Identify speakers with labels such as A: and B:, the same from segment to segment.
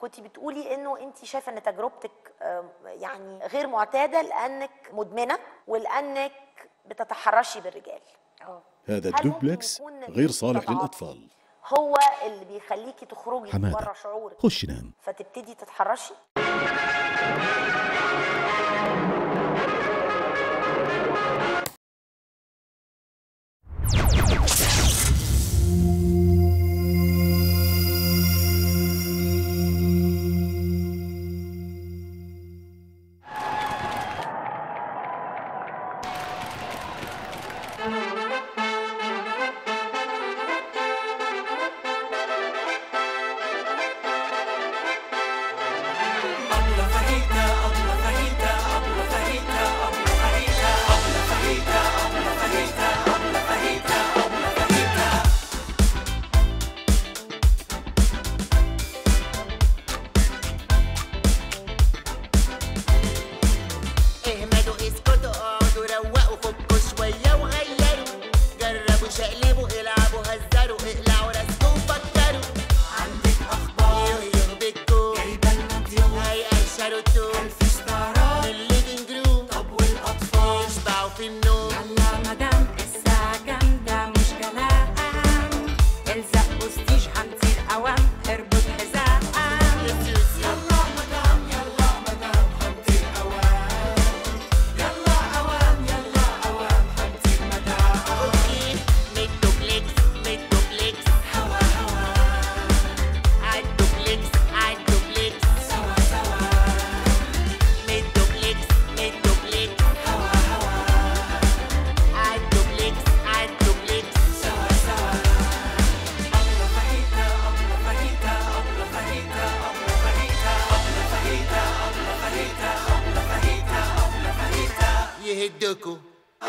A: كنت بتقولي انه انت شايفه ان تجربتك آم، يعني غير معتاده لانك مدمنه ولانك بتتحرشي بالرجال
B: هذا
A: هل ممكن
B: الدوبلكس
A: يكون
B: غير صالح
A: التعاطي
B: للأطفال
A: هو اللي بيخليكي تخرجي بره
B: حمادة
A: شعورك
B: خش نام
A: فتبتدي تتحرشي
C: اهملوا اسكتوا اقعدوا روقوا فكوا شوية وغيروا جربوا شقلبوا العبوا هزروا اقلعوا راسكوا فكروا عندك اخبار يهيه بكوا جايبه المديون هيقشروا التوم الف استعراض من الليفنج روم طب والاطفال يشبعوا في النوم
D: يلا مدام الساعة كام ده مش كلام الزق بوستيج هنطير قوام اربط حزام
C: يس يس يلا مدام يلا مدام هنطير اوام يلا اوام يلا اوام هنطير مدام اوكي ميدوبلكس ميدوبلكس هوا هوا عالدوبلكس عالدوبلكس سوا سوا ميدوبلكس ميدوبلكس هوا هوا عالدوبلكس عالدوبلكس سوا سوا يهدكوا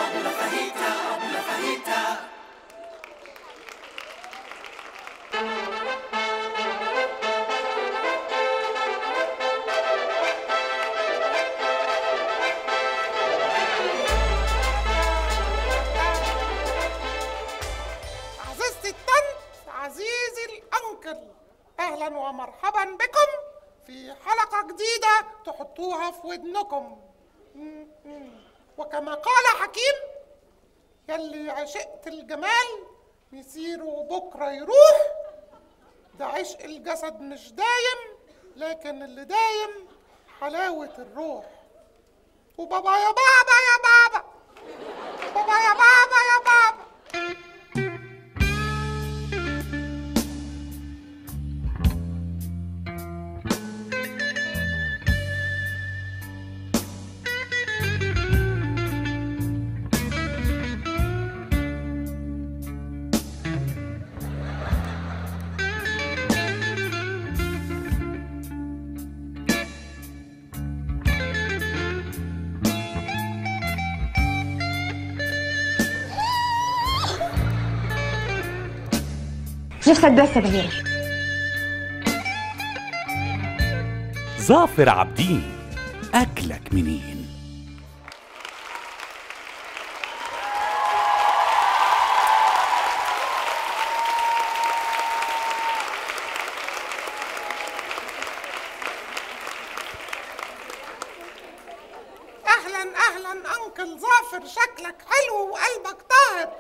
E: عزيزتي الطنط عزيزي الأنكل أهلا ومرحبا بكم في حلقة جديدة تحطوها في ودنكم م- م. وكما قال حكيم يلي عشقت الجمال يسيروا بكرة يروح ده عشق الجسد مش دايم لكن اللي دايم حلاوة الروح وبابا يا بابا يا بابا بابا يا بابا يا بابا
F: نفسك بس يا بهيرة
G: ظافر عابدين أكلك منين
E: اهلا اهلا انكل ظافر شكلك حلو وقلبك طاهر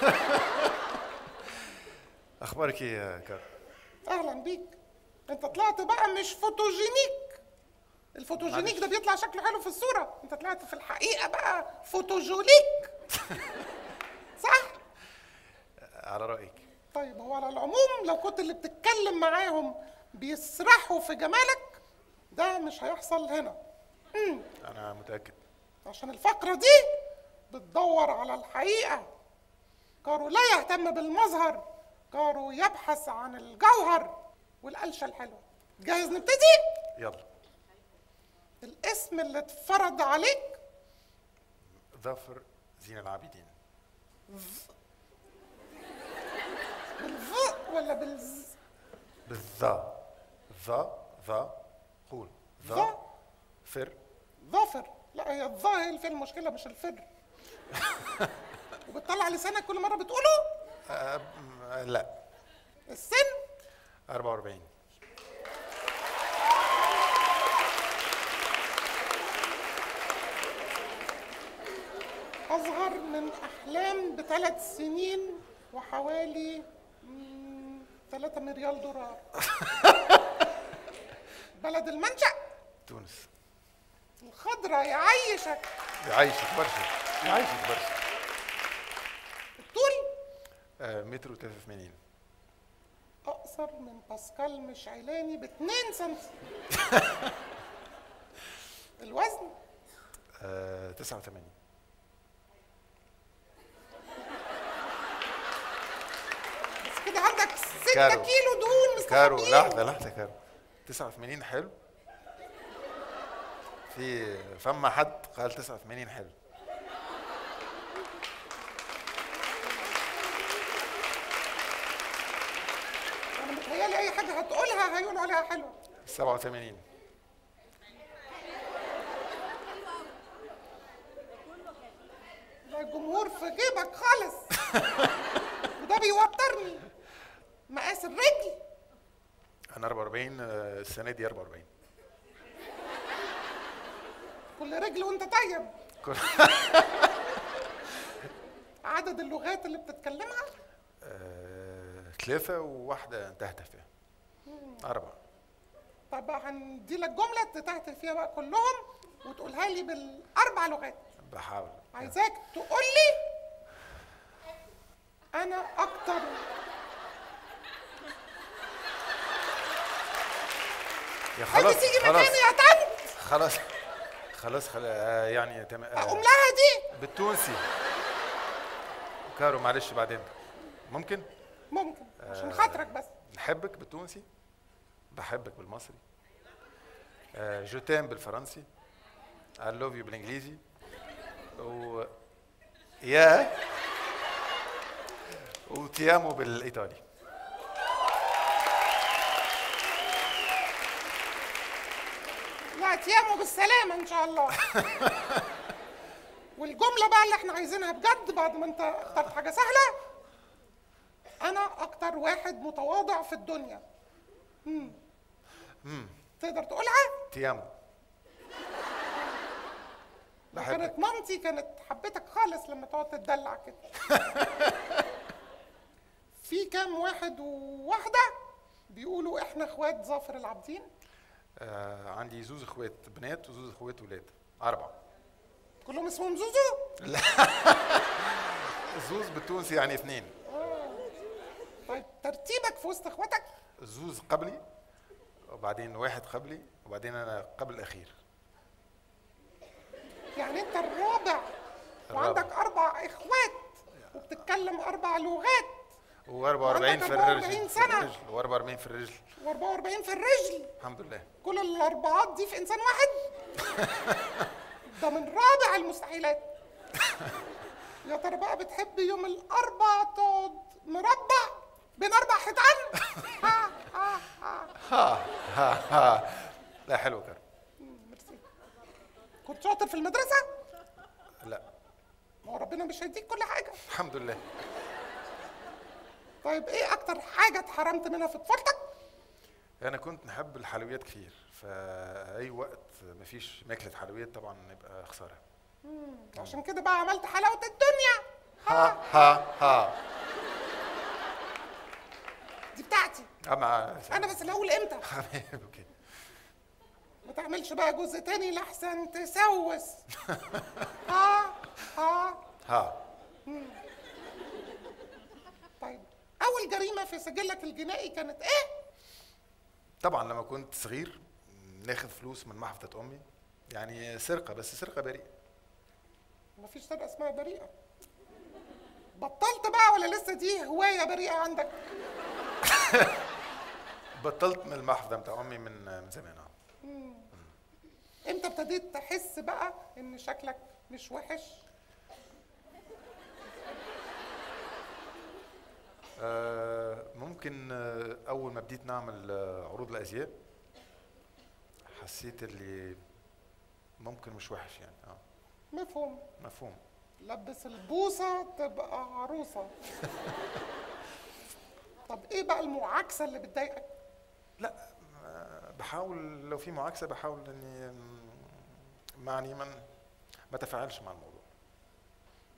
H: اخبارك ايه يا كار
E: اهلا بيك انت طلعت بقى مش فوتوجينيك الفوتوجينيك ده بيطلع شكله حلو في الصورة انت طلعت في الحقيقة بقى فوتوجوليك صح
H: على رايك
E: طيب هو على العموم لو كنت اللي بتتكلم معاهم بيسرحوا في جمالك ده مش هيحصل هنا مم.
H: انا متاكد
E: عشان الفقرة دي بتدور على الحقيقة كارو لا يهتم بالمظهر كارو يبحث عن الجوهر والقلشة الحلوة جاهز نبتدي؟
H: يلا
E: الاسم اللي اتفرض عليك
H: ظافر زين العابدين
E: بالف ولا بالز
H: بالظا ظا ظا قول
E: ظا.
H: ظا فر
E: ظافر لا هي الظا هي اللي فيها المشكلة مش الفر وبتطلع لسانك كل مرة بتقوله
H: آه م- لا
E: السن
H: 44
E: اصغر من احلام بثلاث سنين وحوالي مم، 3 مليار دولار بلد المنشأ
H: تونس
E: الخضرة يعيشك
H: يعيشك برشا يعيشك برشا
E: الطول
H: آه، متر و83
E: اقصر من باسكال مشعلاني ب 2 سم الوزن
H: آه، 89
E: بس كده عندك 6
H: كارو.
E: كيلو دهون
H: كارو
E: مستخبيين
H: لحظة لحظة كارو 89 حلو في فما حد قال 89 حلو
E: انا متهيألي اي حاجة هتقولها هيقولوا عليها حلوة
H: 87
E: ده الجمهور في جيبك خالص وده بيوترني مقاس الرجل
H: انا 44 آه، السنة دي 44
E: كل رجل وانت طيب
H: كل-
E: عدد اللغات اللي بتتكلمها
H: آه، ثلاثة وواحدة انتهت فيها أربعة
E: طب هندي لك جملة تتهته فيها بقى كلهم وتقولها لي بالأربع لغات
H: بحاول
E: عايزاك تقول لي أنا أكتر
H: يا
E: عايزة
H: خلاص
E: تيجي
H: خلاص
E: مكاني يا طنط
H: خلاص خلاص خلاص آه، يعني تم...
E: أقوم
H: آه،
E: لها دي
H: بالتونسي كارو معلش بعدين ممكن
E: ممكن عشان خاطرك بس
H: نحبك بالتونسي بحبك بالمصري آه، جو تيم بالفرنسي I love you بالانجليزي و يا وتيامو بالايطالي
E: لا تيامو بالسلامة إن شاء الله والجملة بقى اللي احنا عايزينها بجد بعد ما انت اخترت حاجة سهلة أنا أكتر واحد متواضع في الدنيا مم. تقدر تقولها؟
H: تيامو
E: لو
H: بحبك.
E: كانت مامتي كانت حبتك خالص لما تقعد تتدلع كده في كام واحد وواحدة بيقولوا احنا اخوات ظافر العابدين
H: آه عندي زوز اخوات بنات وزوز اخوات ولاد أربعة
E: كلهم اسمهم زوزو
H: زوز بالتونسي يعني اثنين
E: طيب ترتيبك في وسط اخواتك
H: زوز قبلي وبعدين واحد قبلي وبعدين انا قبل الاخير
E: يعني انت الرابع
H: الرابع.
E: وعندك اربع اخوات وبتتكلم اربع لغات
H: و44
E: وعندك
H: في
E: 44
H: الرجل في
E: سنة.
H: الرجل و44 في الرجل
E: و44 في الرجل
H: الحمد لله
E: كل الاربعات دي في انسان واحد ده من رابع المستحيلات يا ترى بقى بتحب يوم الاربع تقعد مربع بين اربع حيطان ها ها ها
H: ها ها ها لا حلو كرم
E: ميرسي كنت شاطر في المدرسه
H: لا
E: ما هو ربنا مش هيديك كل حاجه
H: الحمد لله
E: طيب ايه اكتر حاجه اتحرمت منها في طفولتك
H: انا كنت نحب الحلويات كثير فاي وقت مفيش ماكله حلويات طبعا يبقى خساره
E: عشان كده بقى عملت حلاوه الدنيا
H: ها ها ها
E: دي بتاعتي
H: اما
E: انا بس اللي اقول امتى
H: اوكي
E: ما تعملش بقى جزء تاني لحسن تسوس ها ها
H: ها
E: طيب اول جريمه في سجلك الجنائي كانت ايه
H: طبعا لما كنت صغير ناخذ فلوس من محفظه امي يعني سرقه بس سرقه بريئه
E: مفيش سرقه اسمها بريئه بطلت بقى ولا لسه دي هوايه بريئه عندك
H: بطلت من المحفظه بتاع امي من من زمان اه
E: امتى ابتديت تحس بقى ان شكلك مش وحش
H: آه، ممكن آه، اول ما بديت نعمل آه، عروض الازياء حسيت اللي ممكن مش وحش يعني اه
E: مفهوم
H: مفهوم
E: لبس البوصه تبقى عروسه طب ايه بقى المعاكسه اللي بتضايقك
H: لا آه، بحاول لو في معاكسه بحاول اني مم، معني من ما تفاعلش مع الموضوع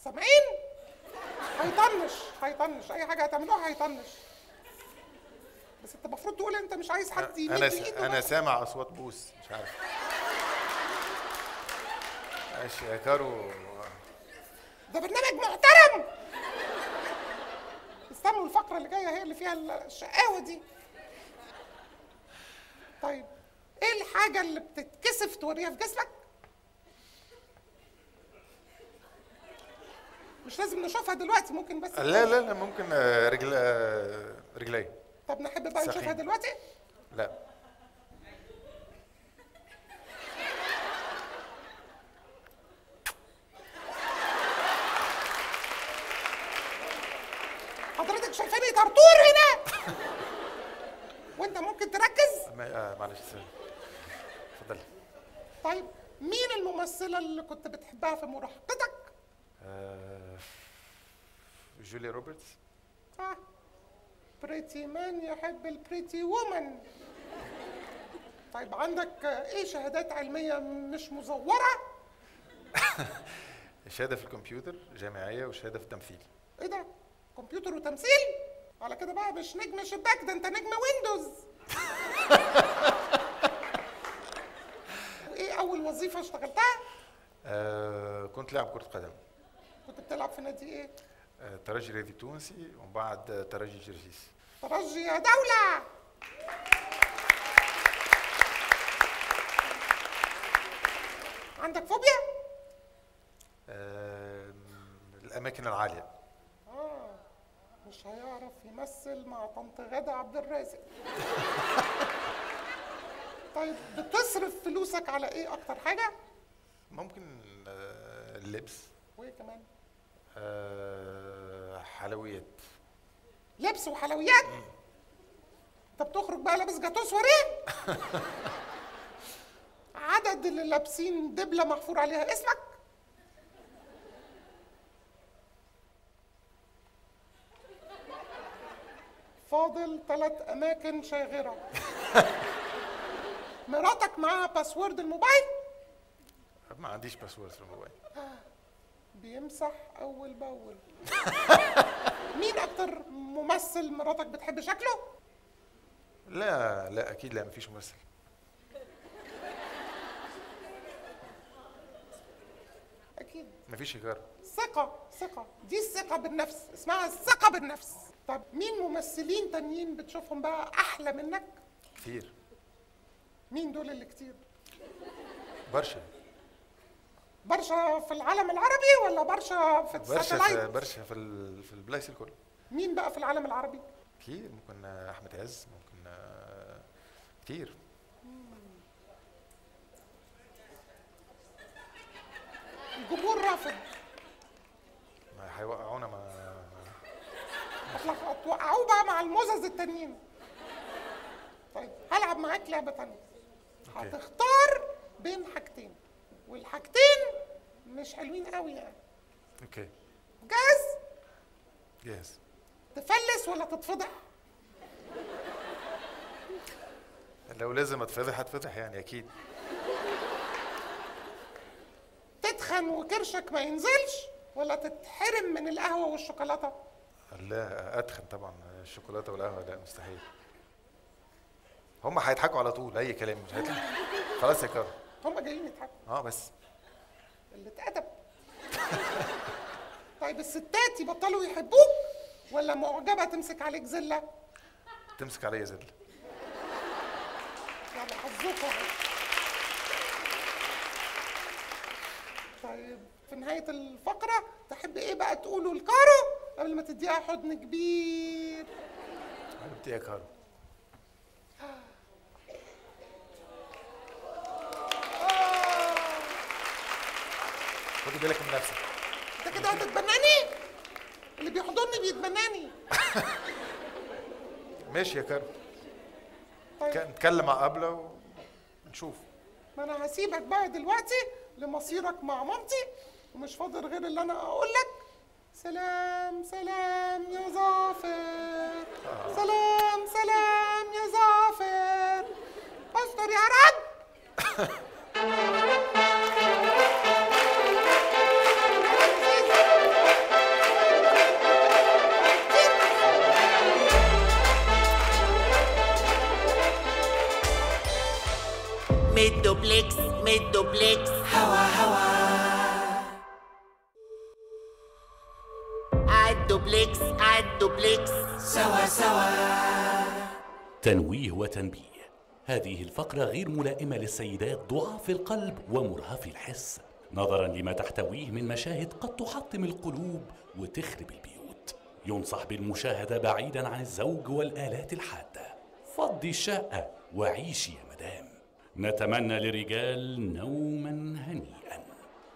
E: سامعين هيطنش هيطنش اي حاجه هتعملوها هيطنش بس انت المفروض تقول انت مش عايز حد يمد
H: انا
E: ايده
H: انا
E: بس.
H: سامع اصوات بوس مش عارف ماشي يا كارو
E: ده برنامج محترم استنوا الفقره اللي جايه هي اللي فيها الشقاوه دي طيب ايه الحاجه اللي بتتكسف توريها في جسمك مش لازم نشوفها دلوقتي ممكن بس
H: لا لا لا ممكن آه، رجل آه، رجلي
E: طب نحب بقى نشوفها
H: سخين.
E: دلوقتي
H: لا
E: حضرتك شايفاني طرطور هنا وانت ممكن تركز
H: ما- آه، معلش ثانية. اتفضلي
E: طيب مين الممثله اللي كنت بتحبها في مراهقتك
H: آه، جوليا روبرتس
E: صح بريتي مان يحب البريتي وومن طيب عندك آه، ايه شهادات علميه مش مزوره
H: شهاده في الكمبيوتر جامعيه وشهاده في التمثيل
E: ايه ده كمبيوتر وتمثيل على كده بقى مش نجم شباك ده انت نجم ويندوز وايه اول وظيفه اشتغلتها
H: آه، كنت لاعب كره قدم
E: كنت بتلعب في نادي ايه
H: آه، ترجي رياضي تونسي ومن بعد آه، ترجي جرجيس
E: ترجي يا دوله عندك فوبيا
H: آه، الاماكن العاليه
E: اه مش هيعرف يمثل مع طنط غادة عبد الرازق طيب بتصرف فلوسك على ايه اكتر حاجه
H: ممكن آه، اللبس
E: وايه كمان
H: آه، حلويات
E: لبس وحلويات انت بتخرج بقى لابس جاتو سواريه عدد اللي لابسين دبله محفور عليها اسمك فاضل ثلاث اماكن شاغره مراتك معاها باسورد الموبايل
H: ما عنديش باسورد في الموبايل
E: بيمسح اول باول مين اكتر ممثل مراتك بتحب شكله
H: لا لا اكيد لا مفيش ممثل
E: اكيد
H: مفيش ايجار
E: ثقة ثقة دي الثقة بالنفس اسمها الثقة بالنفس طب مين ممثلين تانيين بتشوفهم بقى أحلى منك؟
H: كتير
E: مين دول اللي كتير؟
H: برشا
E: برشا في العالم العربي ولا برشا في
H: برشا في
E: الساتلايت؟
H: برشا في ال- في البلايص الكل
E: مين بقى في العالم العربي؟
H: كتير ممكن آه، احمد عز ممكن آه، كتير
E: الجمهور رافض
H: ما هيوقعونا ما
E: اصل هتوقعوه بقى مع المزز التانيين طيب هلعب معاك لعبة تانية
H: أوكي.
E: هتختار بين حاجتين والحاجتين مش حلوين قوي يعني
H: اوكي
E: جاهز؟
H: جاهز
E: تفلس ولا تتفضح؟
H: لو لازم اتفضح هتفضح يعني اكيد
E: تتخن وكرشك ما ينزلش ولا تتحرم من القهوة والشوكولاتة؟
H: لا اتخن طبعا الشوكولاته والقهوه لا مستحيل هم هيضحكوا على طول اي كلام مش هيطلع خلاص يا كارو
E: هم جايين يضحكوا
H: اه بس
E: اللي اتأدب طيب الستات يبطلوا يحبوك ولا معجبة تمسك عليك زلة؟
H: تمسك عليا زل
E: يعني حظكم أهو. طيب في نهاية الفقرة تحب ايه بقى تقوله لكارو قبل ما تديها حضن كبير
H: حبيبتي يا كارو
E: آه.
H: خدي بالك من نفسك
E: انت كده هتتبناني اللي بيحضني بيتبناني
H: ماشي يا كارو
E: طيب
H: ك- نتكلم مع قبله ونشوف
E: ما انا هسيبك بقى دلوقتي لمصيرك مع مامتي ومش فاضل غير اللي انا اقول لك سلام سلام يا ظافر سلام سلام يا ظافر استر يا رب
C: عالدوبلكس هوا هوا عالدوبلكس عالدوبلكس سوا سوا
G: تنويه وتنبيه هذه الفقرة غير ملائمة للسيدات ضعاف القلب ومرهف الحس نظرا لما تحتويه من مشاهد قد تحطم القلوب وتخرب البيوت ينصح بالمشاهدة بعيدا عن الزوج والآلات الحادة فضي الشقة وعيشي يا مدام نتمنى للرجال نوما هنيئا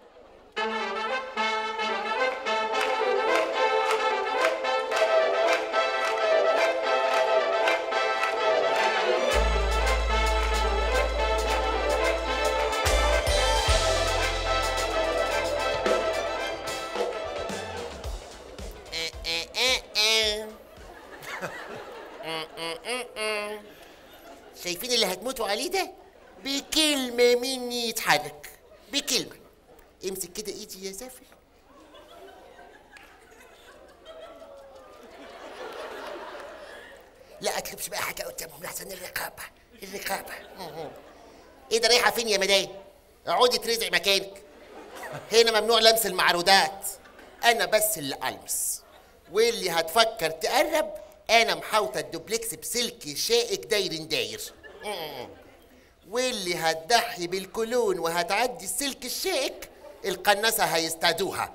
C: شايفين اللي هتموتوا عليه ده بكلمة مني يتحرك بكلمة امسك كده ايدي يا زفر لا اكتبش بقى حاجة قدامهم لحسن الرقابة الرقابة مم. ايه ده رايحة فين يا مدام اقعدي ترزعي مكانك هنا ممنوع لمس المعروضات انا بس اللي المس واللي هتفكر تقرب انا محاوطه الدوبلكس بسلك شائك داير داير مم. واللي هتضحي بالكولون وهتعدي السلك الشائك القناصه هيستعدوها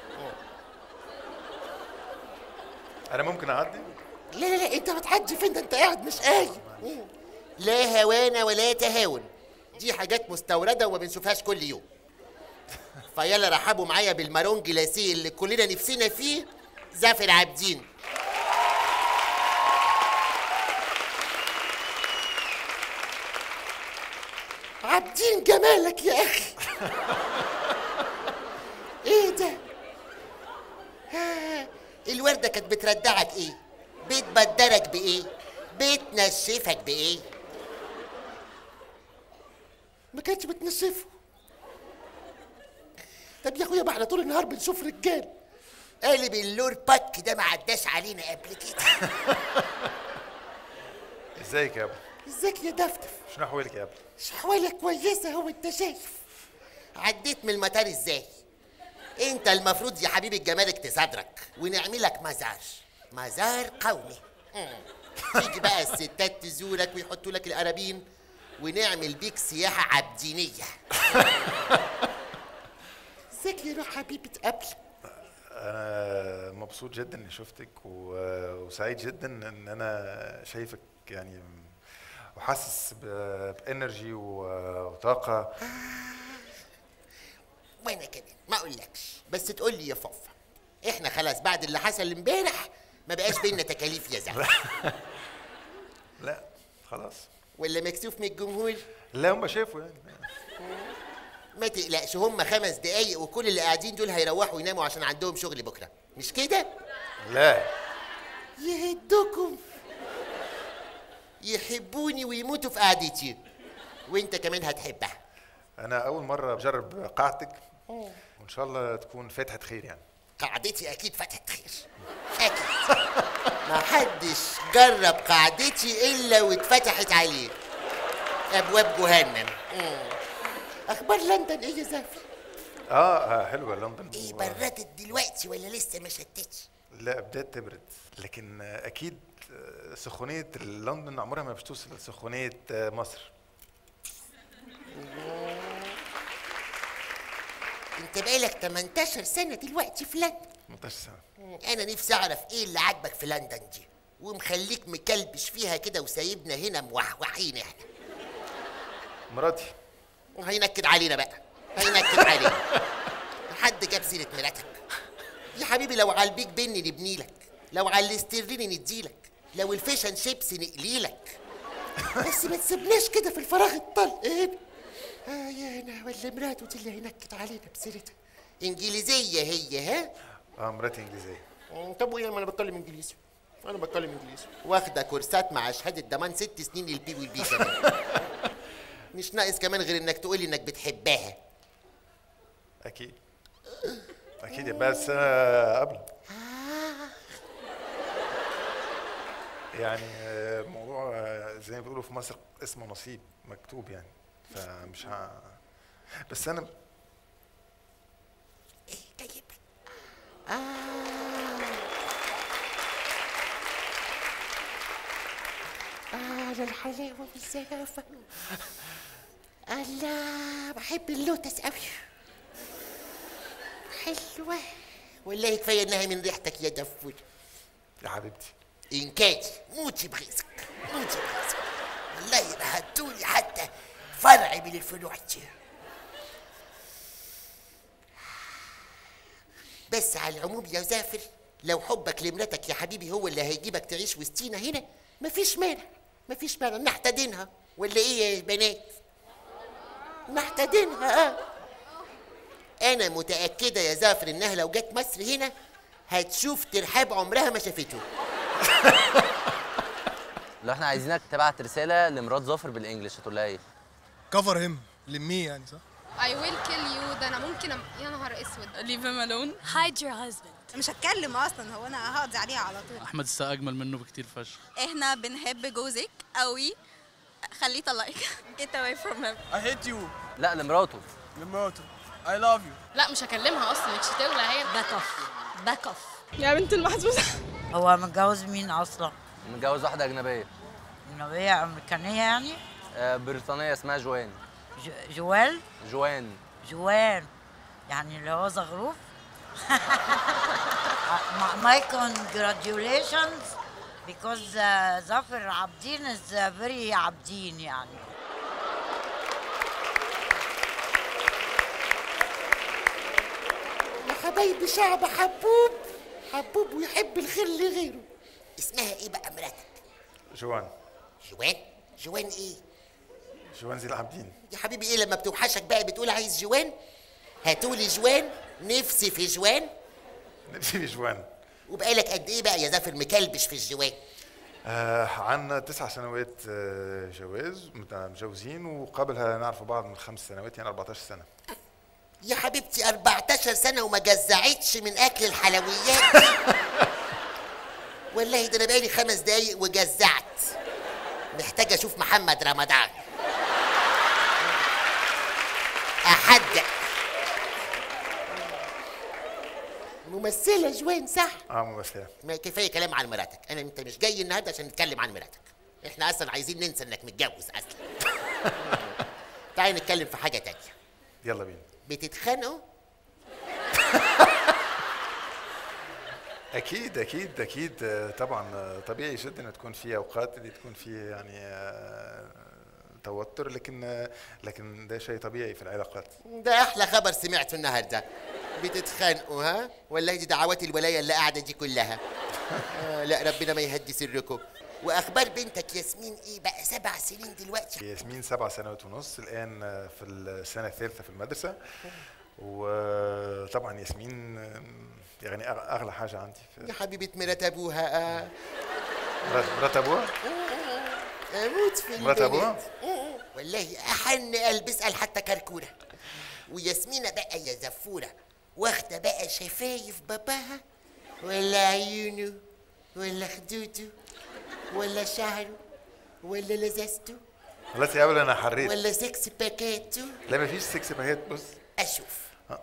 H: انا ممكن اعدي
C: لا لا لا انت بتعدي فين ده انت قاعد مش قايم مم. لا هوانة ولا تهاون دي حاجات مستوردة وما بنشوفهاش كل يوم فيلا رحبوا معايا بالمارون جلاسيه اللي كلنا نفسنا فيه زافر عابدين عابدين جمالك يا اخي ايه ده ها، الوردة كانت بتردعك ايه بتبدرك بايه بتنشفك بايه ما كانتش بتنشفه طب يا اخويا ما احنا طول النهار بنشوف رجال قالب اللور باك ده ما عداش علينا قبل كده
H: ازيك يا ابو
C: ازيك يا دفتف
H: شنو احوالك يا ابو
C: شحوالك كويسة هو انت شايف عديت من المطار ازاي انت المفروض يا حبيبي الجمارك تصادرك ونعملك مزار مزار قومي مم. تيجي بقى الستات تزورك ويحطوا لك القرابين ونعمل بيك سياحة عبدينية ازيك يا روح حبيبة قبل
H: انا مبسوط جدا اني شفتك و- وسعيد جدا ان انا شايفك يعني وحاسس ب- بانرجي و- وطاقه
C: وانا كمان ما اقولكش بس تقول لي يا فوفا احنا خلاص بعد اللي حصل امبارح ما بقاش بينا تكاليف يا زلمه
H: لا خلاص
C: ولا مكسوف من الجمهور
H: لا هم شافوا يعني
C: ما تقلقش هم خمس دقايق وكل اللي قاعدين دول هيروحوا يناموا عشان عندهم شغل بكره مش كده
H: لا
C: يهدوكم يحبوني ويموتوا في قعدتي وانت كمان هتحبها
H: انا اول مره بجرب قاعتك وان شاء الله تكون فاتحه خير يعني
C: قعدتي اكيد فتحة خير اكيد ما حدش جرب قعدتي الا واتفتحت عليه ابواب جهنم مم. اخبار لندن ايه يا زافي
H: اه آه، حلوه لندن
C: ايه
H: و-
C: بردت دلوقتي ولا لسه ما شتتش
H: لا بدات تبرد لكن آه، اكيد آه، سخونيه لندن عمرها ما بتوصل لسخونيه آه، مصر
C: انت بقالك 18 سنه دلوقتي في لندن
H: 18 سنه
C: انا نفسي اعرف ايه اللي عاجبك في لندن دي ومخليك مكلبش فيها كده وسايبنا هنا موحوحين احنا
H: مراتي
C: وهينكد علينا بقى هينكد علينا حد جاب سيرة مراتك يا حبيبي لو على البيك بن نبني لك لو على الاسترليني نديلك لو الفيشن شيبس نقلي لك بس ما تسيبناش كده في الفراغ الطلق ايه اه يا انا ولا مراته دي اللي هينكد علينا بسيرتها انجليزيه هي ها
H: اه مراتي انجليزيه
C: مم، طب وايه ما انا بتكلم انجليزي انا بتكلم انجليزي واخده كورسات مع شهاده ضمان ست سنين للبي والبي كمان مش ناقص كمان غير انك تقولي انك بتحبها
H: اكيد اكيد بس انا قبل يعني آه، الموضوع آه، زي ما بيقولوا في مصر اسمه نصيب مكتوب يعني فمش ه... بس انا
C: ايه طيب آه آه على الحلاوة والزلافة الله بحب اللوتس قوي حلوة والله كفاية انها من ريحتك يا دفول
H: يا حبيبتي
C: انكاج موتي بغيظك موتي بغيظك والله ما هتولي حتى فرع من الفروع دي بس على العموم يا زافر لو حبك لمرتك يا حبيبي هو اللي هيجيبك تعيش وسطينا هنا مفيش مانع مفيش مانع نحتدنها ولا ايه يا بنات نحتدنها اه انا متاكده يا زافر انها لو جت مصر هنا هتشوف ترحاب عمرها ما شافته
B: لو احنا عايزينك تبعت رساله لمرات ظافر بالانجلش هتقول لها ايه
I: كفر هيم لميه يعني صح؟
J: I will kill you ده انا ممكن أم... يا نهار اسود
K: leave him alone hide your husband
L: مش هتكلم اصلا هو انا هقضي عليها على طول
K: احمد السقا اجمل منه بكتير فشخ
L: احنا بنحب جوزك قوي خليه يطلقك get away from him
I: I hate you
B: لا لمراته
I: لمراته I love you
J: لا مش هكلمها اصلا مش هتولى هي
L: باك اوف باك اوف
J: يا بنت المحظوظه
M: هو متجوز مين اصلا؟
B: متجوز واحده اجنبيه
M: أجنبية أمريكانية يعني؟
B: آه، بريطانيه اسمها جوان
M: ج- جوال؟
B: جوان
M: جوان يعني اللي هو زغروف؟ My congratulations because uh, ظافر عابدين is uh, very عابدين يعني
C: يا حبايبي شعب حبوب حبوب ويحب الخير لغيره اسمها ايه بقى مراتك
H: جوان
C: جوان جوان ايه
H: جوان زي العابدين
C: يا حبيبي ايه لما بتوحشك بقى بتقول عايز جوان هاتولي جوان نفسي في جوان
H: نفسي في جوان
C: وبقالك قد ايه بقى يا زافر مكلبش في الجوان
H: آه عنا تسع سنوات آه جواز مت- متجوزين وقبلها نعرف بعض من خمس سنوات يعني 14 سنه
C: يا حبيبتي 14 سنة وما جزعتش من أكل الحلويات دي. والله ده أنا بقالي خمس دقايق وجزعت محتاج أشوف محمد رمضان أحدق ممثلة جوان صح؟
H: اه ممثله
C: ما كفاية كلام عن مراتك أنا أنت مش جاي النهاردة عشان نتكلم عن مراتك إحنا أصلا عايزين ننسى إنك متجوز أصلا تعالى نتكلم في حاجة تانية
H: يلا بينا
C: بتتخانقوا؟
H: اكيد اكيد اكيد آه، طبعا آه، طبيعي جدا ان تكون في اوقات اللي تكون في يعني آه، توتر لكن آه، لكن ده شيء طبيعي في العلاقات
C: ده احلى خبر سمعته النهارده بتتخانقوا ها ولا دي دعوات الولايه اللي قاعده دي كلها آه لا ربنا ما يهدي سركم واخبار بنتك ياسمين ايه بقى سبع سنين دلوقتي
H: ياسمين سبع سنوات ونص الان آه، في السنه الثالثه في المدرسه وطبعا ياسمين آه، يعني أغ- اغلى حاجه عندي
C: يا
H: في
C: حبيبه مرات ابوها آه.
H: مرات مرات ابوها
C: اموت في
H: مرات
C: البنت.
H: أبوها؟
C: والله احن قلب اسال حتى كركوره وياسمينة بقى يا زفوره واخده بقى شفايف باباها ولا عيونه ولا خدوده ولا شعره ولا لزازته
H: خلاص يا اول انا حريت
C: ولا سكس باكاته
H: لا ما فيش سكس باكات بص
C: اشوف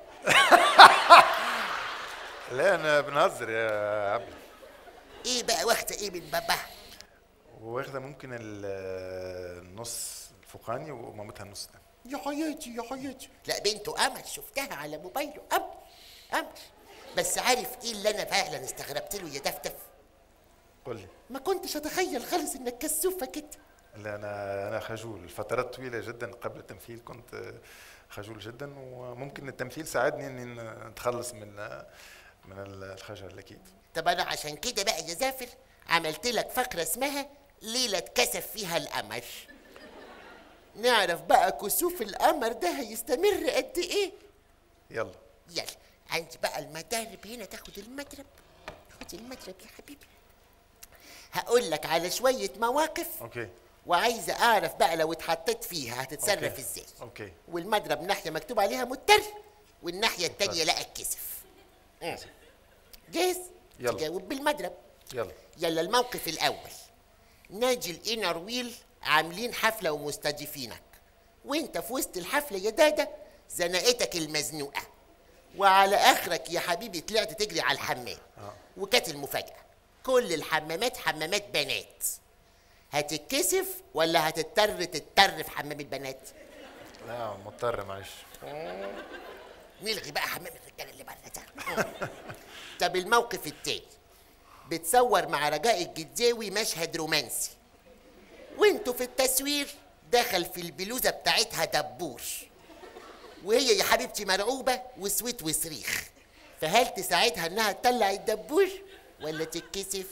H: لا انا بنهزر يا عبد
C: ايه بقى واخده ايه من باباها
H: واخده ممكن ال- النص الفوقاني ومامتها النص ده
C: يا حياتي يا حياتي لا بنته قمر شفتها على موبايله قمر قمر بس عارف ايه اللي انا فعلا استغربت له يا دفتف
H: قول لي
C: ما كنتش اتخيل خالص انك كسوفه كده
H: لا انا انا خجول فترات طويله جدا قبل التمثيل كنت خجول جدا وممكن التمثيل ساعدني اني نتخلص من من الخجل اكيد
C: طب انا عشان كده بقى يا زافر عملت لك فقره اسمها ليله اتكسف فيها القمر نعرف بقى كسوف القمر ده هيستمر قد ايه
H: يلا
C: يلا عندي بقى المضارب هنا تاخد المضرب خد المضرب يا حبيبي هقول لك على شويه مواقف
H: اوكي
C: وعايزه اعرف بقى لو اتحطيت فيها هتتصرف
H: أوكي.
C: ازاي
H: اوكي
C: والمضرب ناحيه مكتوب عليها مضطر والناحيه التانيه لا اتكسف مم. جاهز
H: يلا.
C: تجاوب بالمضرب
H: يلا
C: يلا الموقف الاول نادي الانر ويل عاملين حفله ومستضيفينك وانت في وسط الحفله يا دادا زنقتك المزنوقه وعلى اخرك يا حبيبي طلعت تجري على الحمام وكانت المفاجاه كل الحمامات حمامات بنات هتتكسف ولا هتضطر تضطر في حمام البنات
H: لا مضطر معلش
C: نلغي بقى حمام الرجاله اللي بره ده طب الموقف التاني بتصور مع رجاء الجداوي مشهد رومانسي وانتوا في التصوير دخل في البلوزه بتاعتها دبور وهي يا حبيبتي مرعوبه وسويت وصريخ فهل تساعدها انها تطلع الدبور ولا تتكسف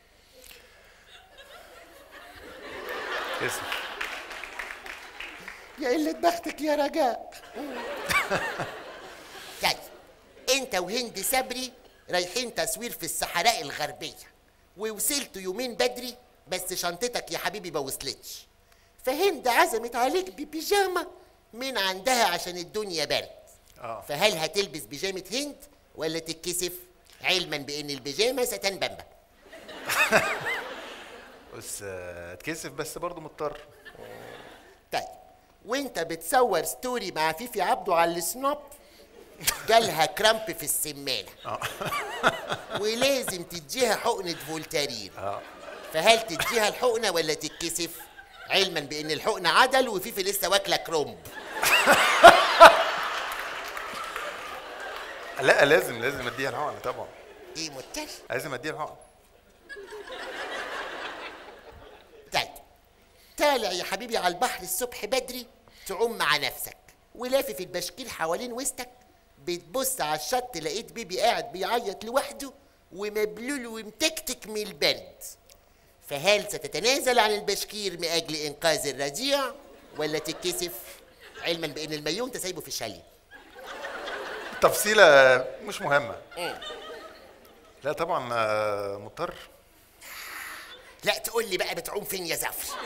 H: كسف
C: يا قلة بختك يا رجاء طيب انت وهند صبري رايحين تصوير في الصحراء الغربية ووصلتوا يومين بدري بس شنطتك يا حبيبي ما وصلتش فهند عزمت عليك ببيجامة من عندها عشان الدنيا برد
H: اه
C: فهل هتلبس بيجامة هند ولا تتكسف علما بان البيجامة ستان بامبا
H: بس آه، اتكسف بس برضه مضطر
C: طيب وانت بتصور ستوري مع فيفي عبده على السناب جالها كرامب في السمانه ولازم تديها حقنه فولتارين فهل تديها الحقنه ولا تتكسف علما بان الحقنه عدل وفيفي لسه واكله كرومب
H: لا لازم لازم اديها الحقن طبعا
C: ايه مضطر
H: لازم اديها الحقن
C: طيب طالع يا حبيبي على البحر الصبح بدري تعوم مع نفسك ولافف البشكير حوالين وسطك بتبص على الشط لقيت بيبي قاعد بيعيط لوحده ومبلول ومتكتك من البرد فهل ستتنازل عن البشكير من اجل انقاذ الرضيع ولا تتكسف علما بان المايو انت سايبه في الشاليه
H: تفصيلة مش مهمة لا طبعا آه، مضطر
C: لا تقول لي بقى بتعوم فين يا زفر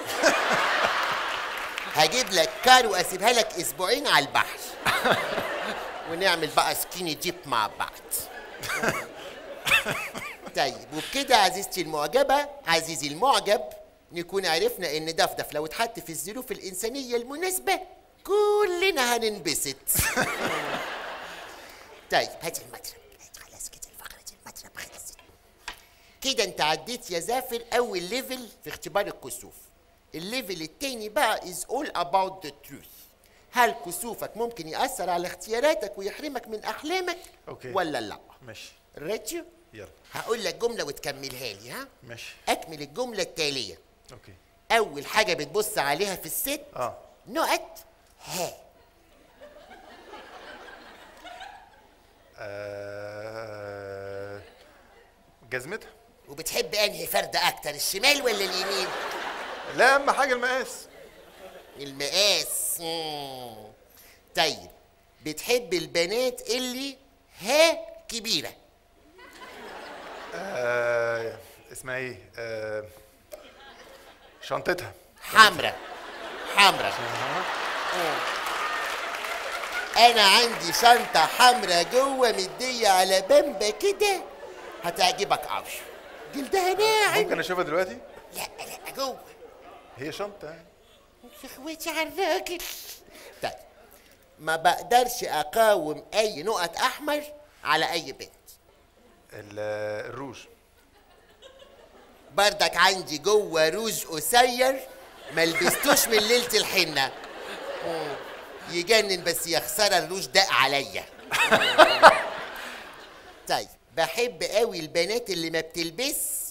C: هجيب لك كارو اسيبها لك اسبوعين على البحر ونعمل بقى سكيني ديب مع بعض طيب وبكده عزيزتي المعجبة عزيزي المعجب نكون عرفنا ان دفدف لو اتحط في الظروف الإنسانية المناسبة كلنا هننبسط طيب هات المضرب هات خلاص كده فقرة المضرب خلصت كده انت عديت يا زافر اول ليفل في اختبار الكسوف الليفل التاني بقى is all about the truth هل كسوفك ممكن يأثر على اختياراتك ويحرمك من أحلامك
H: اوكي
C: ولا لا
H: ماشي
C: ريتشو
H: يلا
C: هقول لك جملة وتكملها لي ها
H: ماشي
C: أكمل الجملة التالية
H: اوكي
C: أول حاجة بتبص عليها في الست
H: اه
C: نقط ها
H: آه، جزمتها
C: وبتحب أنهي فرد أكتر الشمال ولا اليمين
H: لا اهم حاجه المقاس
C: المقاس مم. طيب بتحب البنات اللي ها كبيرة
H: آه اسمها ايه آه شنطتها
C: حمرا حمرا انا عندي شنطة حمرا جوه مدية على بمبة كده هتعجبك قوي جلدها ناعم
H: ممكن اشوفها دلوقتي
C: لا لا جوه
H: هي شنطه يعني.
C: يا اخواتي على الراجل طيب ما بقدرش اقاوم اي نقط احمر على اي بنت
H: ال- الروج
C: بردك عندي جوه روج قصير ما لبستوش من ليله الحنه مم. يجنن بس يا خساره الروج دق عليا طيب بحب قوي البنات اللي ما بتلبس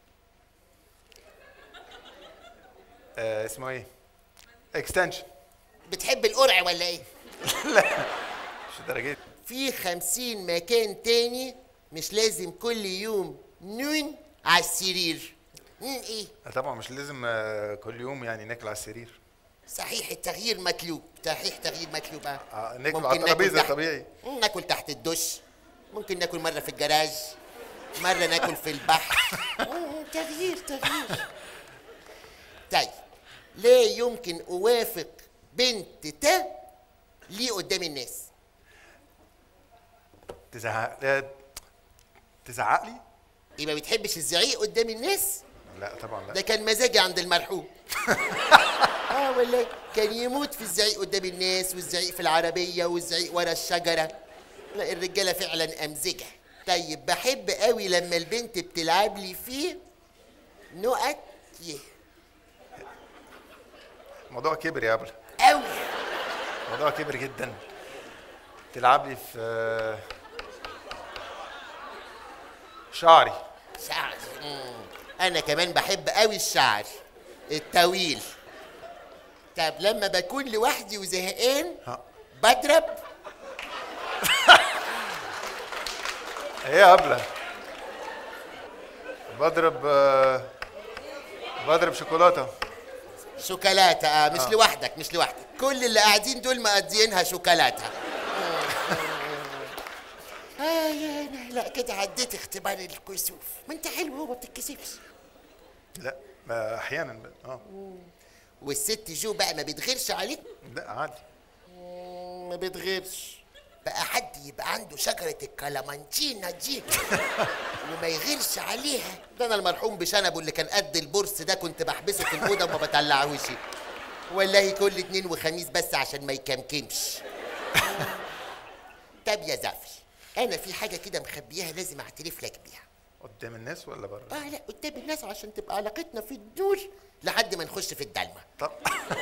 H: آه اسمه ايه اكستنشن
C: بتحب القرع ولا ايه
H: مش الدرجات
C: في خمسين مكان تاني مش لازم كل يوم نون على السرير نون ايه
H: آه طبعا مش لازم آه كل يوم يعني ناكل على السرير
C: صحيح التغيير مطلوب صحيح تغيير مطلوب اه
H: آه ناكل
C: ممكن
H: على
C: ناكل
H: الترابيزه
C: تحت-
H: طبيعي
C: مم، ناكل تحت الدش ممكن ناكل مرة في الجراج مرة ناكل في البحر مم، تغيير تغيير طيب لا يمكن أوافق بنت تا ليه قدام الناس
H: تزعق لا تزعق لي
C: يبقى ما بتحبش الزعيق قدام الناس
H: لا طبعا لا
C: ده كان مزاجي عند المرحوم اه والله كان يموت في الزعيق قدام الناس والزعيق في العربيه والزعيق ورا الشجره لا الرجاله فعلا امزجه طيب بحب قوي لما البنت بتلعب لي فيه نقط يه
H: الموضوع كبر يا ابله
C: قوي
H: الموضوع كبر جدا تلعب لي في آه، شعري
C: شعر مم. انا كمان بحب قوي الشعر الطويل طب لما بكون لوحدي وزهقان
H: ها.
C: بضرب
H: ايه يا ابله بضرب آه، بضرب شوكولاته
C: شوكولاته اه مش
H: آه.
C: لوحدك مش لوحدك كل اللي قاعدين دول مقضيينها شوكولاته آه يا أنا لا كده عديت اختبار الكسوف ما انت حلو هو ما بتتكسفش
H: لا ما احيانا ب- اه
C: والست جو بقى ما بتغيرش عليك
H: لا عادي
C: ما بتغيرش بقى حد يبقى عنده شجرة الكلامانتينا دي وما يغيرش عليها ده انا المرحوم بشنبه اللي كان قد البرص ده كنت بحبسه في الأوضة وما بطلعهوش والله كل اتنين وخميس بس عشان ما يكمكمش طب يا زفر انا في حاجة كده مخبيها لازم اعترف لك بيها
H: قدام الناس ولا بره
C: اه لا قدام الناس عشان تبقى علاقتنا في الدور لحد ما نخش في الضلمه
H: طب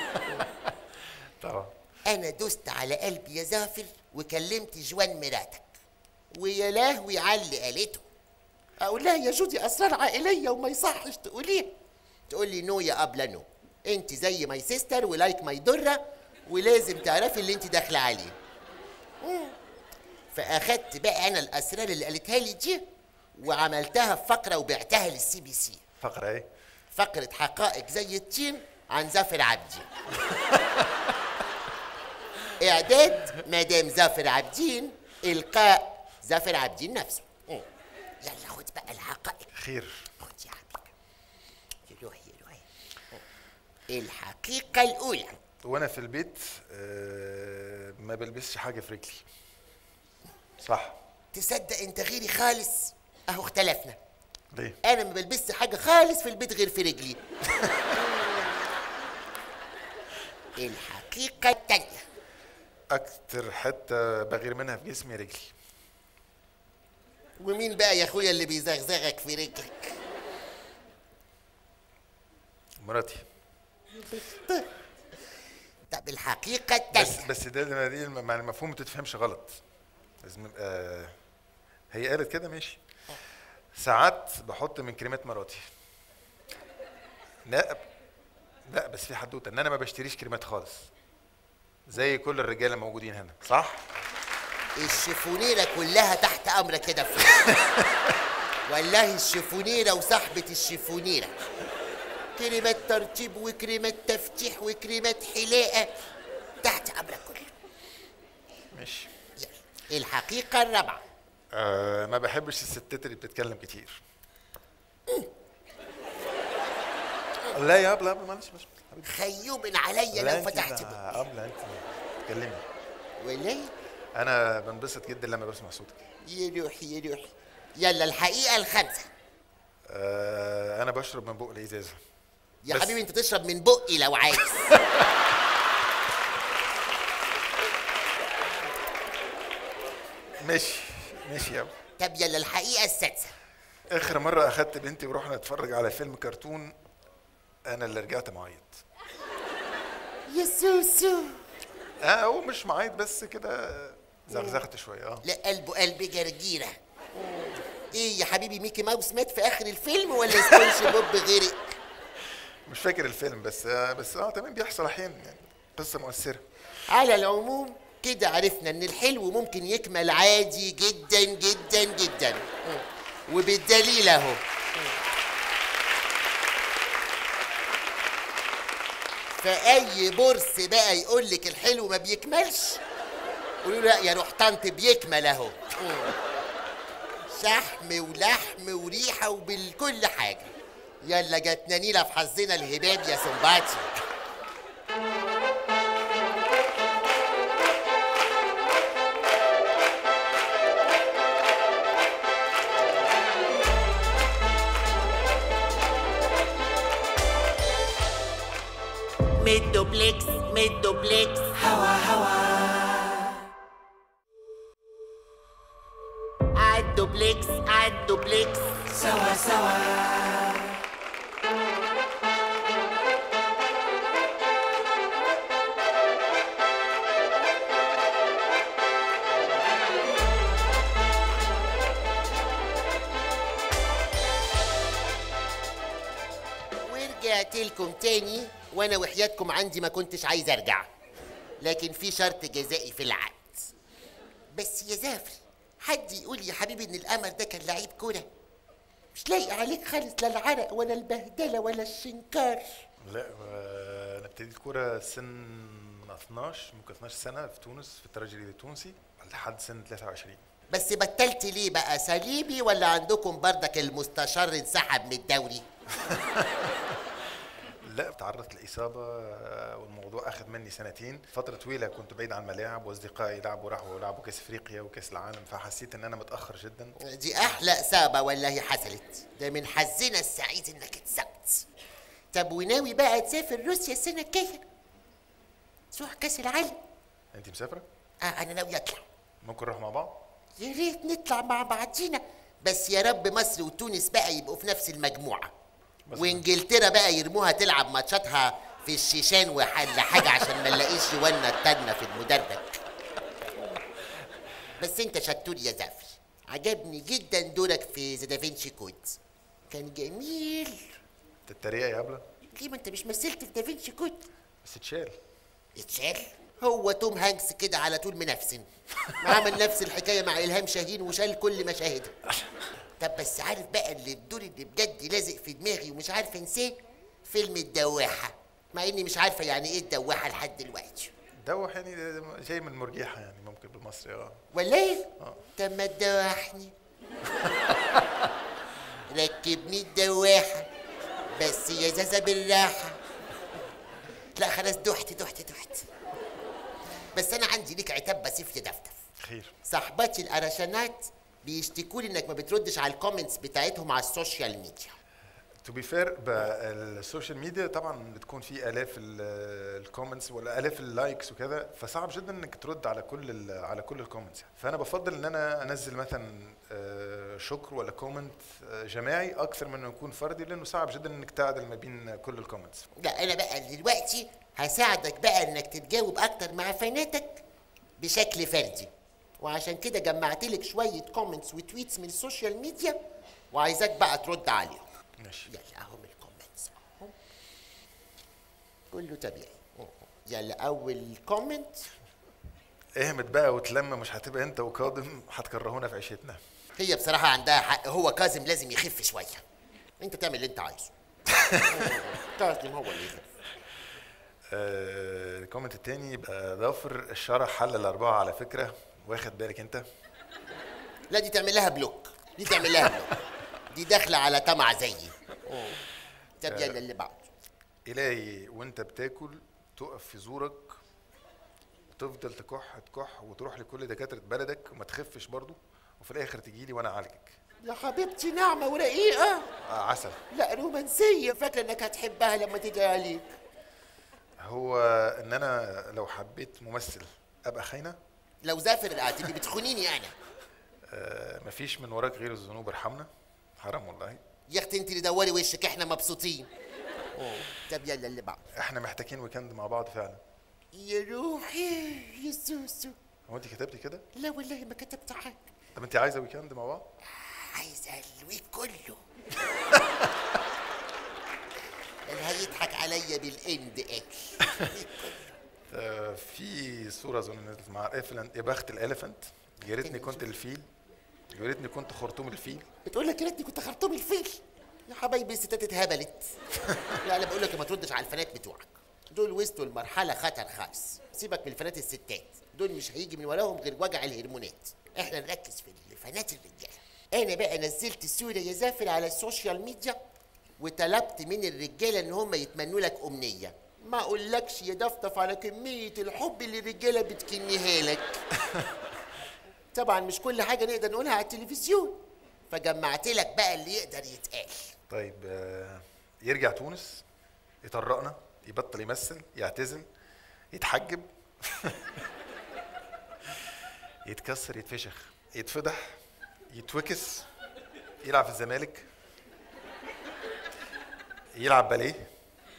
H: طبعا
C: انا دوست على قلبي يا زافر وكلمت جوان مراتك ويا لهوي على اللي قالته اقول لها يا جودي اسرار عائليه وما يصحش تقوليها تقول لي نو يا ابله نو انت زي ماي سيستر ولايك ماي دره ولازم تعرفي اللي انت داخله عليه مم. فاخدت بقى انا الاسرار اللي قالتها لي دي وعملتها في فقره وبعتها للسي بي سي
H: فقره ايه
C: فقره حقائق زي التين عن زافر عبدين اعداد مدام زافر عبدين القاء زافر عبدين نفسه مم. يلا خد بقى الحقائق
H: خير
C: خد يا حبيبي يروح يروح الحقيقه الاولى
H: وانا في البيت آه، ما بلبسش حاجه في رجلي صح
C: تصدق انت غيري خالص اهو اختلفنا
H: ليه
C: انا ما بلبسش حاجه خالص في البيت غير في رجلي الحقيقه التانيه
H: اكتر حته بغير منها في جسمي رجلي
C: ومين بقى يا اخويا اللي بيزغزغك في رجلك
H: مراتي
C: طب الحقيقه
H: بس
C: التانيه
H: بس ده ده- دي الم- مع المفهوم ما تتفهمش غلط لازم يبقى هي قالت كده ماشي ساعات بحط من كريمات مراتي لا لا بس في حدوته ان انا ما بشتريش كريمات خالص زي كل الرجاله موجودين هنا صح
C: الشيفونيره كلها تحت امرك كده في والله الشيفونيره وصاحبه الشيفونيره كريمات ترتيب وكريمات تفتيح وكريمات حلاقه تحت امرك كله
H: ماشي
C: الحقيقه الرابعه
H: آه ما بحبش الستات اللي بتتكلم كتير لا يا ابله ابله معلش معلش
C: خيوم عليا
H: لا
C: لو
H: انت
C: فتحت
H: بقى-
C: بقى
H: ابله انت تتكلمي
C: ولا
H: انا بنبسط جدا لما بسمع صوتك
C: يروح يروح يلا الحقيقه الخامسه
H: آه انا بشرب من بق الازازه
C: يا
H: بس-
C: حبيبي انت تشرب من بقي لو عايز
H: ماشي ماشي يا ابله
C: طب يلا الحقيقه السادسه
H: اخر مره اخدت بنتي ورحنا نتفرج على فيلم كرتون انا اللي رجعت معيط
C: يا سوسو
H: اه هو مش معيط بس كده زغزغت شويه اه
C: لا قلبه قلب جرجيره ايه يا حبيبي ميكي ماوس مات في اخر الفيلم ولا سبونج بوب غرق
H: مش فاكر الفيلم بس آه بس اه تمام بيحصل احيانا يعني قصه مؤثره
C: على العموم كده عرفنا ان الحلو ممكن يكمل عادي جدا جدا جدا مم. وبالدليل اهو فاي برص بقى يقول لك الحلو ما بيكملش قولوا له لا يا روح طنط بيكمل اهو مم. شحم ولحم وريحه وبالكل حاجه يلا جاتنا نيله في حظنا الهباب يا سنباتي ميدوبلكس ميدوبلكس هوا هوا عالدوبلكس عالدوبلكس سوا سوا ورجعت لكم تاني وانا وحياتكم عندي ما كنتش عايز ارجع لكن في شرط جزائي في العقد بس يا زافر حد يقول يا حبيبي ان القمر ده كان لعيب كوره مش لايق عليك خالص لا العرق ولا البهدله ولا الشنكار
H: لا آه، انا ابتديت كوره سن 12 ممكن 12 سنه في تونس في الترجي التونسي لحد سن 23
C: بس بطلت ليه بقى صليبي ولا عندكم بردك المستشار انسحب من الدوري
H: لا تعرضت لاصابه آه، والموضوع اخذ مني سنتين فتره طويله كنت بعيد عن الملاعب واصدقائي لعبوا راحوا لعبوا كاس افريقيا وكاس العالم فحسيت ان انا متاخر جدا
C: دي احلى اصابه والله حصلت ده من حظنا السعيد انك اتصبت طب وناوي بقى تسافر روسيا السنه الجايه تروح كاس العالم
H: انت مسافره
C: اه انا ناوي اطلع
H: ممكن نروح مع بعض
C: يا ريت نطلع مع بعضينا بس يا رب مصر وتونس بقى يبقوا في نفس المجموعه وانجلترا بقى يرموها تلعب ماتشاتها في الشيشان ولا حاجه عشان ما نلاقيش جوانا التنه في المدرج بس انت شطور يا زفر عجبني جدا دورك في ذا دافنشي كود كان جميل
H: تتريق يا هبله
C: ليه ما انت مش مثلت في دافنشي كود
H: بس اتشال
C: اتشال هو توم هانكس كده على طول منفسن عمل نفس الحكايه مع الهام شاهين وشال كل مشاهدها طب بس عارف بقى اللي الدور اللي بجد لازق في دماغي ومش عارفه انساه فيلم الدواحه مع اني مش عارفه يعني ايه الدواحه لحد دلوقتي
H: دوح يعني جاي من المرجيحه يعني ممكن بالمصري اه
C: ولا ايه؟ طب ما تدوحني ركبني الدواحه بس يا زازا بالراحه لا خلاص دحت دحت دحت بس انا عندي ليك عتاب بسيف يا دفتف
H: خير
C: صاحباتي القرشانات بيشتكوا لي انك ما بتردش على الكومنتس بتاعتهم على السوشيال ميديا
H: تو بي فير السوشيال ميديا طبعا بتكون في الاف الكومنتس ولا الاف اللايكس وكذا فصعب جدا انك ترد على كل ال على كل الكومنتس فانا بفضل ان انا انزل مثلا آه، شكر ولا كومنت جماعي اكثر من انه يكون فردي لانه صعب جدا انك تعدل ما بين كل الكومنتس
C: لا انا بقى دلوقتي هساعدك بقى انك تتجاوب اكتر مع فاناتك بشكل فردي وعشان كده جمعت لك شويه كومنتس وتويتس من السوشيال ميديا وعايزاك بقى ترد عليهم
H: ماشي
C: يلا اهم الكومنتس اهم كله طبيعي يلا اول كومنت
H: اهمت بقى وتلم مش هتبقى انت وكاظم هتكرهونا في عيشتنا
C: هي بصراحه عندها حق هو كاظم لازم يخف شويه انت تعمل اللي انت عايزه كاظم هو اللي يخف
H: آه، الكومنت التاني يبقى ضافر الشرع حل الاربعه على فكره واخد بالك انت
C: لا دي تعمل لها بلوك دي تعمل لها بلوك دي داخله على طمع زيي طب يلا اللي بعده
H: إلهي وأنت بتاكل تقف في زورك وتفضل تكح تكح وتروح لكل دكاترة بلدك وما تخفش برضو وفي الآخر تجي لي وأنا أعالجك
C: يا حبيبتي ناعمه ورقيقه
H: آه عسل
C: لا رومانسيه فاكره انك هتحبها لما تيجي عليك
H: هو إن أنا لو حبيت ممثل أبقى خاينة
C: لو زافر هتبقي بتخونيني انا
H: آه مفيش من وراك غير الذنوب ارحمنا حرام والله
C: يا اختي انت اللي دوري وشك احنا مبسوطين طب يلا اللي بعده
H: احنا محتاجين ويكند مع بعض فعلا
C: يا روحي يا سوسو
H: هو انت كتبتي كده
C: لا والله ما كتبت حاجه
H: طب انت عايزه ويكند مع بعض
C: عايزه الويك كله اللي هيضحك عليا بالاند اكل
H: آه في صوره اظن نزلت مع الالفنت يا بخت الاليفنت يا ريتني كنت الفيل يا ريتني كنت خرطوم الفيل
C: بتقول لك يا ريتني كنت خرطوم الفيل يا حبايبي الستات اتهبلت لا انا بقول لك ما تردش على الفنات بتوعك دول وصلوا لمرحله خطر خالص سيبك من الفنات الستات دول مش هيجي من وراهم غير وجع الهرمونات احنا نركز في الفنات الرجاله انا بقى نزلت صوره يا زافر على السوشيال ميديا وطلبت من الرجاله ان هم يتمنوا لك امنيه ما اقولكش يا دفطف على كميه الحب اللي الرجاله بتكنيها لك طبعا مش كل حاجه نقدر نقولها على التلفزيون فجمعت لك بقى اللي يقدر يتقال
H: طيب آه يرجع تونس يطرقنا يبطل يمثل يعتزل يتحجب يتكسر يتفشخ يتفضح يتوكس يلعب في الزمالك يلعب باليه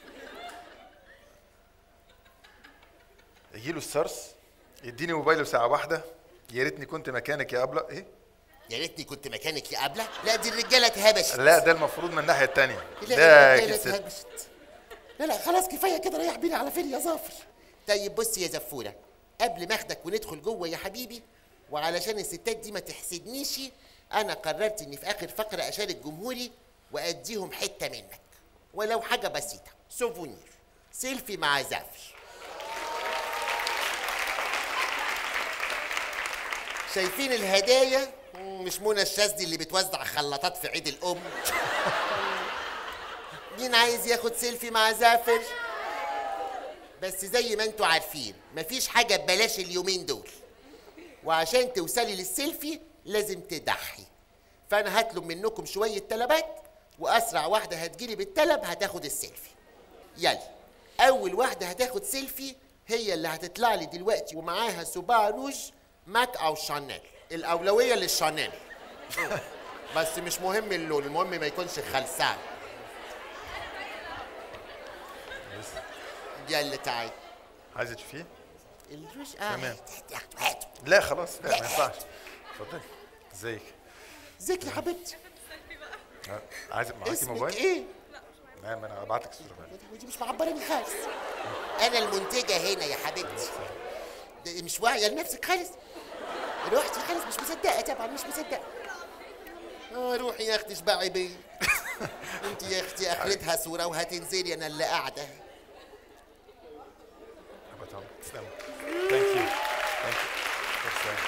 H: يجيله السرس يديني موبايله ساعة واحدة يا ريتني كنت مكانك يا أبلة إيه؟
C: يا ريتني كنت مكانك يا أبلة لا دي الرجالة اتهبشت
H: لا ده المفروض من الناحية التانية
C: لا
H: ده
C: الرجالة
H: كده
C: اتهبشت لا لا خلاص كفاية كده ريح بينا على فين يا ظافر طيب بص يا زفورة قبل ما اخدك وندخل جوه يا حبيبي وعلشان الستات دي ما تحسدنيش انا قررت اني في اخر فقرة اشارك جمهوري واديهم حتة منك ولو حاجة بسيطة سوفونير سيلفي مع زفر شايفين الهدايا مم، مش منى الشاذلي اللي بتوزع خلاطات في عيد الام مين عايز ياخد سيلفي مع زافر بس زي ما انتوا عارفين مفيش حاجة ببلاش اليومين دول وعشان توصلي للسيلفي لازم تضحي فانا هطلب منكم شوية طلبات واسرع واحدة هتجيلي بالطلب هتاخد السيلفي يلا اول واحدة هتاخد سيلفي هي اللي هتطلع لي دلوقتي ومعاها صباع روج ماك او شانيل الاولوية للشانيل بس مش مهم اللون المهم ما يكونش خلصان يلا تعالي
H: عايزة تشوفيه؟
C: الروج اه
H: تمام.
C: هاته هاته
H: لا خلاص لا ما ينفعش اتفضلي ازيك؟
C: ازيك يا حبيبتي
H: ها، عايز معاكي
C: اسمك
H: موبايل؟
C: ايه؟
H: لا ما انا هبعت لك الصورة بقى.
C: ودي مش معبراني خالص انا المنتجه هنا يا حبيبتي ده مش واعيه لنفسك خالص روحتي خالص مش مصدقه طبعا مش مصدقه اه روحي يا اختي اشبعي بيه انت يا اختي اخرتها صوره وهتنزلي انا اللي قاعده
H: هبعتها لك. تسلمي ثانك يو ثانك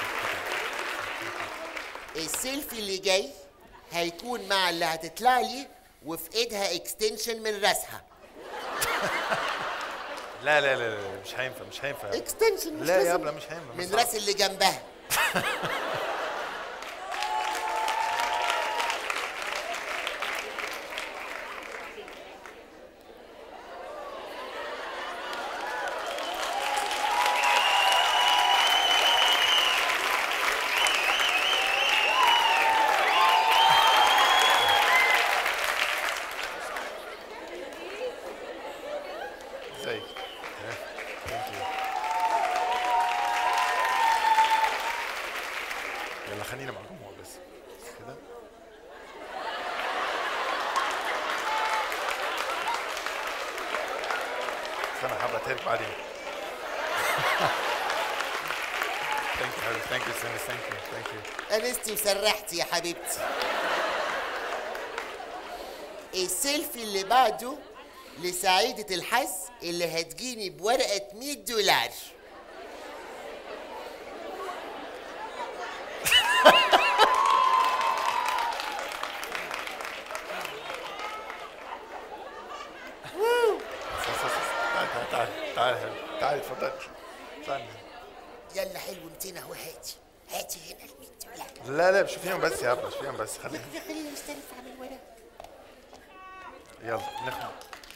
H: يو
C: السيلفي اللي جاي هيكون مع اللي هتطلع لي وفي ايدها اكستنشن من راسها
H: لا لا لا لا مش هينفع مش هينفع
C: اكستنشن مش
H: لا يا
C: لازم
H: ابله مش هينفع
C: من
H: مش
C: راس اللي جنبها
H: ازيك ثانك يو يلا خلينا مع الجمهور بس كده استنى حابة اتهرب بعدين ثانك يو حبيبي ثانك يو سينس ثانك يو ثانك يو
C: انستي وسرحتي يا حبيبتي السيلفي اللي بعده لسعيدة الحظ اللي هتجيني بورقة 100 دولار
H: تعالي تعالي تعالي تعالي اتفضلي تعالي
C: يلا حلو 200 اهو هاتي هاتي هنا ال 100 دولار
H: لا لا شوفيهم بس يا ابله شوفيهم بس خلينا
C: خلينا نستلف عن الورق
H: يلا نخمد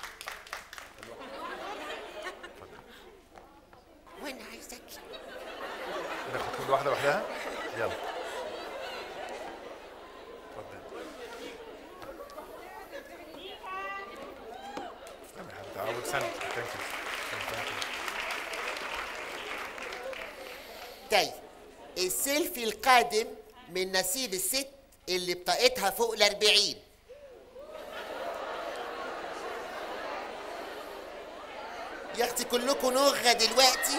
C: وانا عايزك
H: ناخد كل واحدة لوحدها يلا اتفضل استنى يا حبيبتي عود سنة ثانك يو ثانك يو
C: طيب السيلفي القادم من نصيب الست اللي بطاقتها فوق الأربعين يا اختي كلكم نغة دلوقتي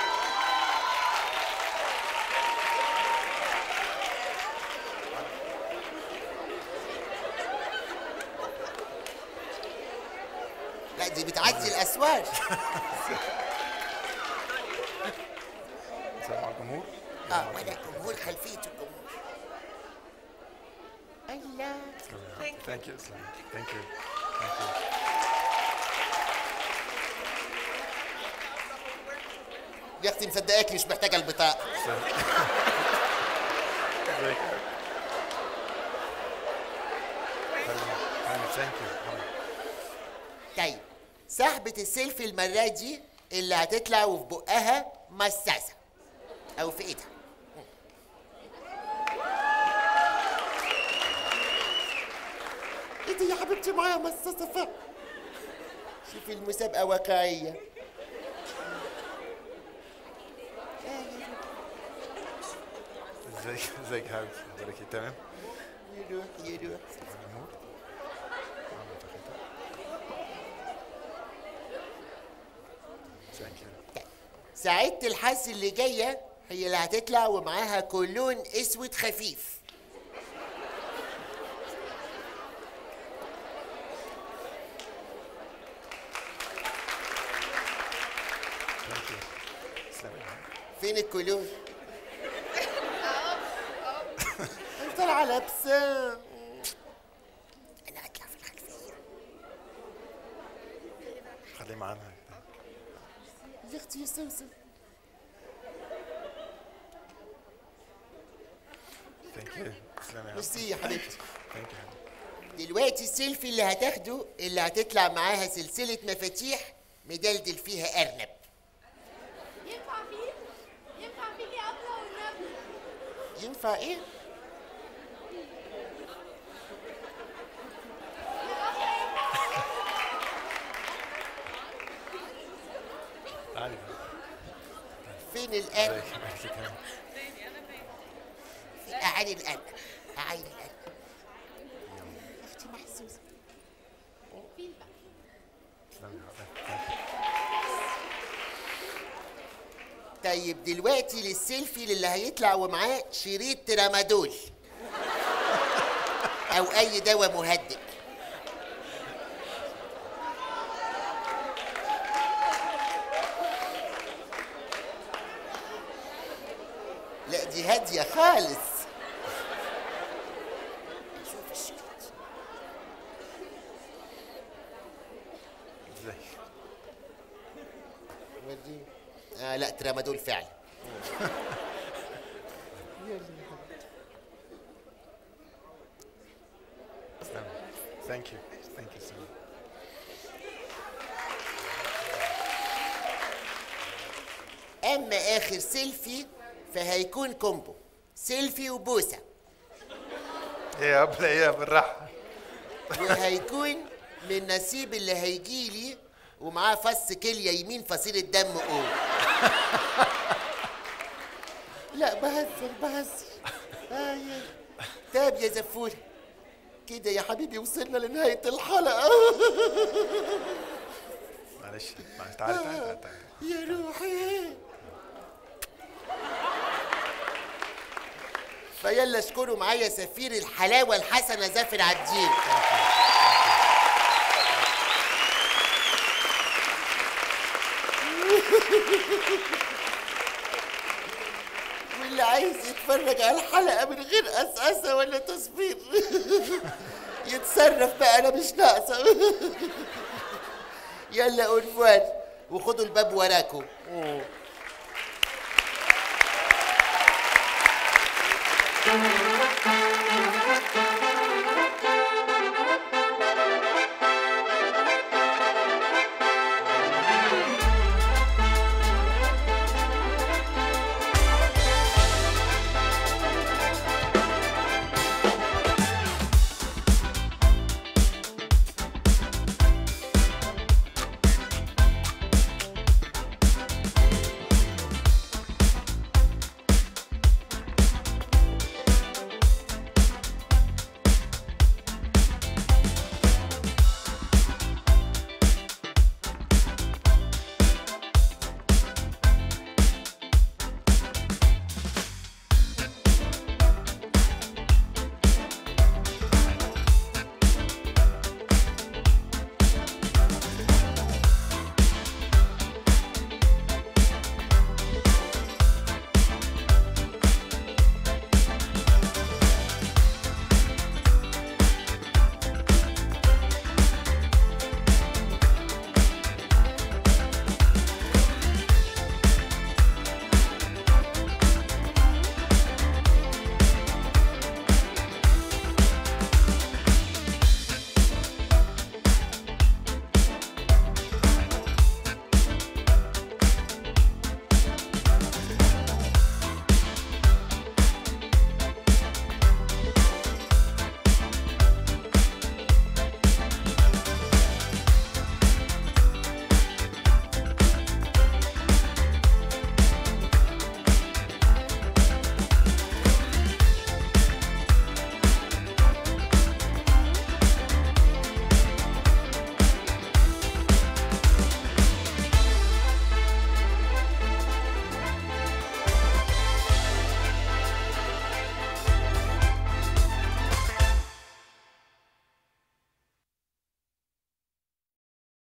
C: لا دي بتعدي الأسوار
H: سلام على الجمهور
C: اه وانا الجمهور خلفية الجمهور الله
H: ثانك يو اسلام ثانك يو ثانك يو
C: يا اختي مصدقاك مش محتاجه البطاقه
H: ثانك يو
C: طيب صاحبة السيلفي المرة دي اللي هتطلع وفي بقها مصاصة أو في إيدها إيه دي يا حبيبتي معايا مصاصة فعلا شوفي المسابقة واقعية
H: ازيك ازيك يا حبيبتي اخبارك ايه تمام
C: يروح يروح سعادة الحظ اللي جاية هي اللي هتطلع ومعاها كولون اسود خفيف فين الكولون؟ طالعة لابسة انا هطلع في الخلفية
H: خليه معانا
C: يا اختي يا سوسن
H: ثانك يو تسلمي يا
C: ميرسي يا حبيبتي
H: ثانك يو حبيبتي
C: دلوقتي السيلفي اللي هتاخده اللي هتطلع معاها سلسلة مفاتيح مدلدل فيها أرنب
J: ينفع فيه ينفع فيه أبلة والنبي
C: ينفع إيه؟
H: تعالي
C: فين الأرنب؟
H: ازيك اخبارك ايه تمام
C: أعاني الأرنب أعاني الأرنب أختي محسوسة
H: تسلمي يا حبيبتي
C: طيب دلوقتي للسيلفي اللي هيطلع ومعاه شريط ترامادول أو أي دواء مهدئ لا دي هادية خالص شوف الشريط
H: ازيك
C: وريني آه لا ترامادول فعلا
H: تسلمي ثانك يو ثانك يو سو ماتش
C: اما اخر سيلفي فهيكون كومبو سيلفي وبوسه
H: ايه يا ابله ايه بالراحه
C: وهيكون من نصيب اللي هيجيلي ومعاه فص كليه يمين فصيله دم او لا بهزر بهزر آه يا- طب يا زفور كده يا حبيبي وصلنا لنهايه الحلقه
H: معلش معلش تعالي تعالي تعالي, تعالي.
C: يا روحي فيلا اشكروا معايا سفير الحلاوه الحسنه زافر عابدين واللي عايز يتفرج على الحلقه من غير قسقسه ولا تصوير يتصرف بقى انا مش ناقصه يلا اونفوار وخدوا الباب وراكم